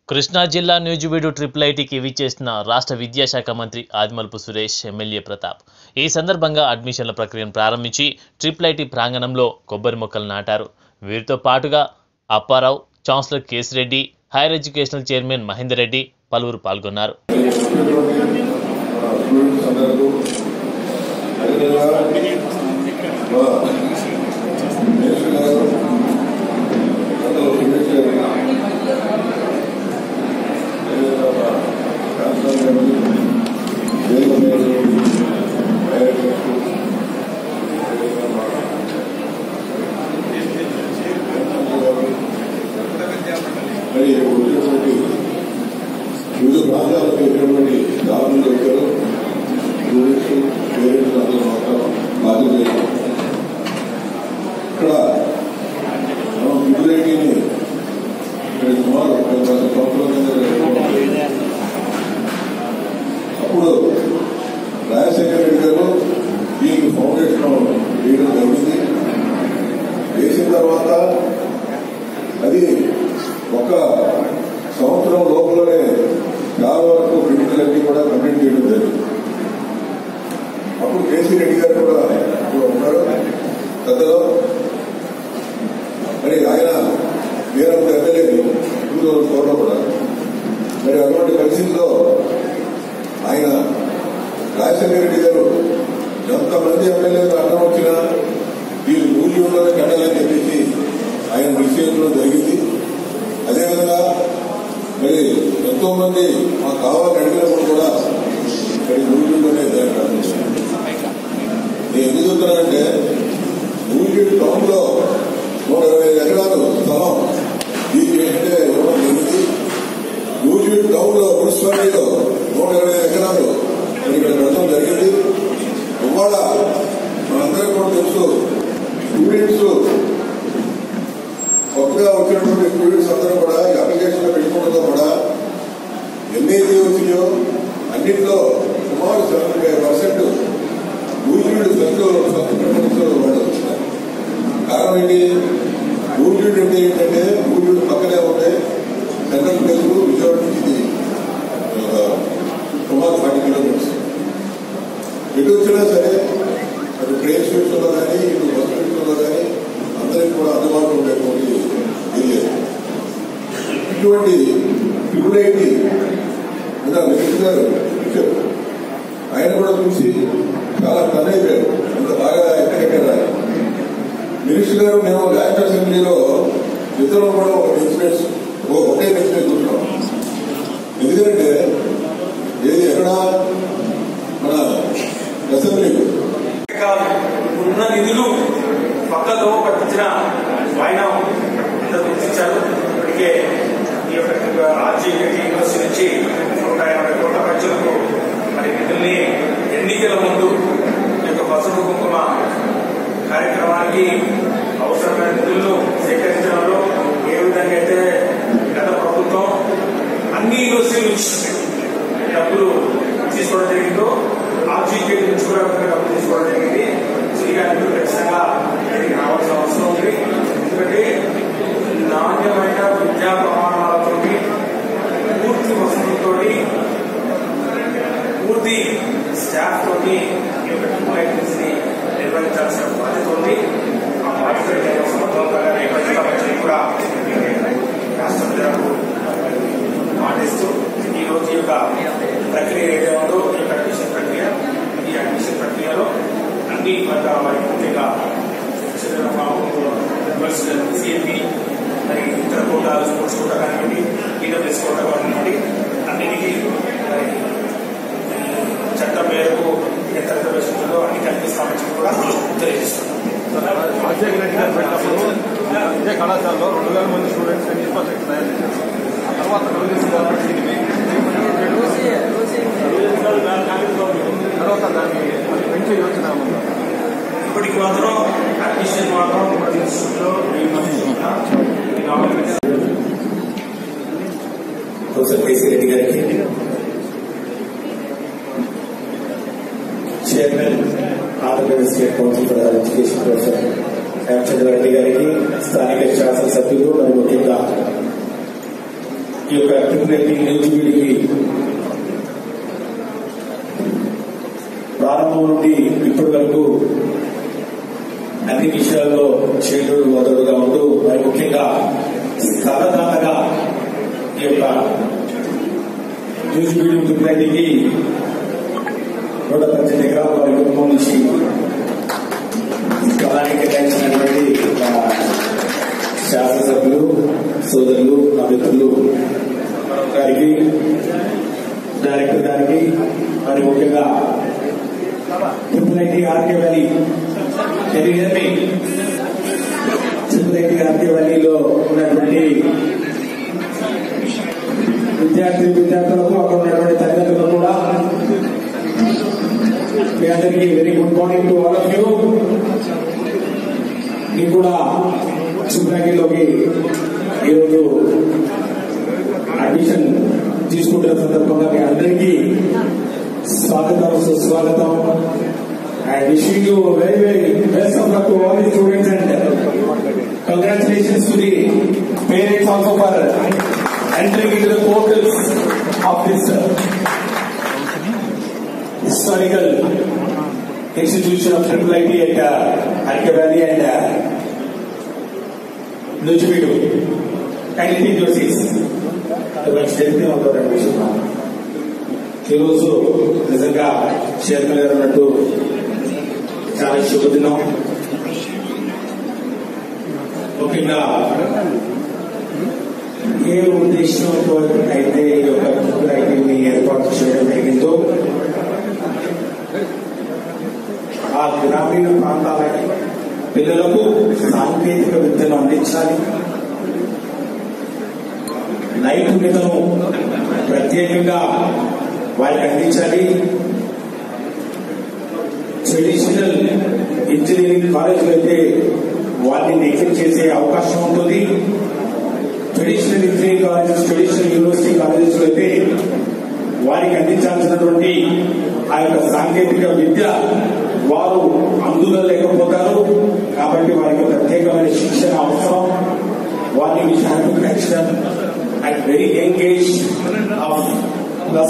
కృష్ణా జిల్లా న్యూజివీడు ట్రిపుల్ ఐటీకి విచ్చేసిన రాష్ట్ర విద్యాశాఖ మంత్రి ఆదిమల్పు సురేష్ ఎమ్మెల్యే ప్రతాప్ ఈ సందర్భంగా అడ్మిషన్ల ప్రక్రియను ప్రారంభించి ట్రిపుల్ ఐటీ ప్రాంగణంలో కొబ్బరి మొక్కలు నాటారు వీరితో పాటుగా Apparao chancellor Kesireddy higher educational chairman Mahender Reddy పలువురు పాల్గొన్నారు స్టూడెంట్స్ అందరూ అదేవిధంగా మా మినిస్టర్ గారు అందరూ స్టూడెంట్స్ గారు అదేవిధంగా మా ఛాన్సలర్ గారు వేదిక మీద డైరెక్టర్స్ అదేవిధంగా మా ప్రిన్సిపల్ గారు మరి వచ్చినటువంటి వివిధ ప్రాంతాలకు ఎటువంటి దారులు దొరికారు స్టూడెంట్స్ పేరెంట్స్ అందరూ మాత్రం బాధ్యత ఇక్కడ మనం యూనివర్సిటీని ఇక్కడ సుమారు పది పది సంవత్సరాల కింద అప్పుడు రాజశేఖర రెడ్డి గారు దీనికి ఫౌండేషన్ వేయడం జరిగింది వేసిన తర్వాత అది ఒక సంవత్సరం లోపలనే చాలా వరకు బిల్డింగ్లన్నీ కూడా కంప్లీట్ చేయడం జరిగింది అప్పుడు కేసీ రెడ్డి గారు కూడా ఇక్కడ ఉన్నారు పెద్దలో మరి ఆయన వీరప్పుడు ఎమ్మెల్యే టూ థౌసండ్ ఫోర్లో కూడా మరి అటువంటి పరిస్థితుల్లో ఆయన రాజశేఖర రెడ్డి గారు ఎంతమంది ఎమ్మెల్యేలు అడ్డం వచ్చినా వీళ్ళు ఊరి ఉన్నది కట్టాలని చెప్పేసి ఆయన నిశ్చయించడం జరిగింది అదేవిధంగా మరి ఎంతో మంది మాకు కావాలని అడిగినప్పుడు కూడా మరి ఊరిలోనే నేను ఎందుకు చెప్తున్నానంటే ఊరి టౌన్ లో నూట ఇరవై ఐదు ఎకరాలు స్థలం దీనికి ఏంటంటే ఇవ్వడం జరిగింది ఊరి టౌన్ లో మున్సిపాలిటీలో నూట ఇరవై ఐదు ఎకరాలు మరి ఇక్కడ పెట్టడం జరిగింది ఇవాళ మనందరికీ కూడా తెలుసు స్టూడెంట్స్ కొత్తగా వచ్చినటువంటి స్టూడెంట్స్ అందరూ కూడా ఈ అప్లికేషన్ పెట్టుకోవడంతో కూడా ఎన్నైతే వచ్చినాయో అన్నింటిలో సుమారు సెవెంటీ ఫైవ్ పర్సెంట్ ఊరిడు ఫస్ట్ ఫస్ట్ ప్రిఫరెన్స్ వాళ్ళు వచ్చినారు కారణం ఏంటి ఊరిడు అంటే ఏంటంటే ఊరిడు పక్కనే ఉంటే సెంట్రల్ ప్లేస్ విజయవాడ నుంచి ఇది ఒక సుమారు ఫార్టీ కిలోమీటర్స్ ఎటు వచ్చినా సరే అటు ట్రైన్ స్టేషన్లో కానీ ఇటు బస్ స్టేషన్లో కానీ అందరికి కూడా అందుబాటులో ఉండేటువంటి ఏరియా ఇటువంటి ట్రిపుల్ ఐటీ మినిస్టర్ గారు ఇచ్చారు ఆయన కూడా చూసి చాలా టన్ అయిపోయారు అంత బాగా ఎక్కడెక్కడ మినిస్టర్ గారు మేము రాష్ట్ర అసెంబ్లీలో ఇద్దరు కూడా ఒక ఇన్సిడెంట్స్ ఒకే ఇన్సిడెంట్ చూస్తున్నాం ఎందుకంటే ఏది ఎక్కడ మన అసెంబ్లీలో కాదు ఉన్న నిధులు పక్కతో పట్టించిన వాయినం అందరూ గుర్తించారు ఇప్పటికే ఈ యొక్క ఆర్జీపీ యూనివర్సిటీ నుంచి నూట యాభై కోట్ల ఖర్చులకు మరి నిధుల్ని ఎన్నికల ముందు ఈ యొక్క పసుపు కుంకుమ కార్యక్రమానికి అవసరమైన నిధులను సేకరించడంలో ఏ విధంగా అయితే గత ప్రభుత్వం అన్ని యూనివర్సిటీల నుంచి డబ్బులు తీసుకోవడం జరిగిందో ఆర్జీపీ నుంచి కూడా డబ్బులు తీసుకోవడం జరిగింది శ్రీగారికి ఖచ్చితంగా దీనికి రావాల్సిన అవసరం ఉంది ఎందుకంటే నాణ్యమైన విద్యా ప్రమాణాలతో పూర్తి వసతులతో పూర్తి స్టాఫ్ తోటి ఈ యొక్క ట్యూబ్లైట్స్ ని నిర్వహించాల్సిన బాధ్యత ఉంది ఆ బాధ్యత సమర్థవంతంగా నిర్వహించాలని కూడా రాష్ట్ర ప్రజలకు మాటిస్తూ ఈ రోజు యొక్క ప్రక్రియ ఏదైతే ఉందో ఈ యొక్క అడ్మిషన్ ప్రక్రియ ఈ అడ్మిషన్ ప్రక్రియలో అన్ని వర్గాల వారికి ముఖ్యంగా సిఎంపి మరి ఇతర కోటాలు స్పోర్ట్స్ కోటా కానివ్వండి ఈడబ్ల్యూఎస్ కోటా కానివ్వండి అన్నిటికీ మరి చట్టం మేరకు ఎంత రిజర్వేషన్ ఉందో అన్ని కల్పిస్తామని చెప్పి కూడా తెలియజేస్తున్నాం రాజశేఖర రెడ్డి గారు పెట్టినప్పుడు ఇదే కళాశాలలో రెండు వేల మంది స్టూడెంట్స్ ఇన్ఫ్రాస్ట్రక్చర్ తయారు చేశారు ఆ తర్వాత తెలుగుదేశం గవర్నమెంట్ దీన్ని తర్వాత దాన్ని మళ్ళీ పెంచే యోచన ఉందా? ఇప్పటికి మాత్రం అడ్మిషన్ మాత్రం ప్రతి ఇన్స్టిట్యూట్లో ప్రొఫెసర్ కేసీ రెడ్డి గారికి chairman Andhra Pradesh state council for higher education professor Hemachandra Reddy గారికి స్థానిక శాసనసభ్యులు మరియు ముఖ్యంగా ఈ యొక్క ట్రిపుల్ ఎలిజిబిలిటీకి ప్రారంభం నుండి ఇప్పటి వరకు అన్ని విషయాల్లో చేతుడు వదలుగా ఉంటూ మరి ముఖ్యంగా స్థలదాతగా ఈ యొక్క న్యూస్ మీడియం ట్రిపుల్ నూట పద్దెనిమిది ఎకరాల వారి కుటుంబం నుంచి స్థలానికి కేటాయించినటువంటి మా శాసనసభ్యులు సోదరులు నా మిత్రులు గారికి డైరెక్టర్ గారికి మరి ముఖ్యంగా ట్రిపుల్ ఐటీ ఆర్కే వ్యాలీ తెలియజేమి ట్రిపుల్ ఐటీ ఆర్కే వ్యాలీలో ఉన్నటువంటి విద్యార్థి విద్యార్థులకు అక్కడ ఉన్నటువంటి తల్లిదండ్రులకు కూడా మీ అందరికీ very good morning to all of you మీకు కూడా సుబ్రాగిలోకి ఈరోజు అడ్మిషన్ తీసుకుంటున్న సందర్భంగా మీ అందరికీ స్వాగతం సుస్వాగతం and wishing you very very best of luck to all the students and congratulations to the parents also for entering in the portals of this historical institution of Triple IT at uh, Alka Valley and uh, Nujibidu. Kindly take your seats. మంచి జరిగితే ఉంటారు విషయం ఈరోజు నిజంగా chairman గారు అన్నట్టు చాలా శుభదినం ముఖ్యంగా ఏ ఉద్దేశంతో అయితే ఈ యొక్క ట్రిపుల్ ఐటీని ఏర్పాటు చేయడం జరిగిందో ఆ గ్రామీణ ప్రాంతాలకి పిల్లలకు సాంకేతిక విద్యను అందించాలి నైపుణ్యతను ప్రత్యేకంగా వారికి అందించాలి ట్రెడిషనల్ ఇంజనీరింగ్ కాలేజీలు అయితే వారిని నెగ్లెక్ట్ చేసే అవకాశం ఉంటుంది traditional engineering colleges traditional university colleges అయితే వారికి అందించాల్సినటువంటి ఆ యొక్క సాంకేతిక విద్య వారు అందులో లేకపోతారు కాబట్టి వారికి ప్రత్యేకమైన శిక్షణ అవసరం వారిని విషయాన్ని పెంచడం అండ్ వెరీ ఎంగేజ్ ఆఫ్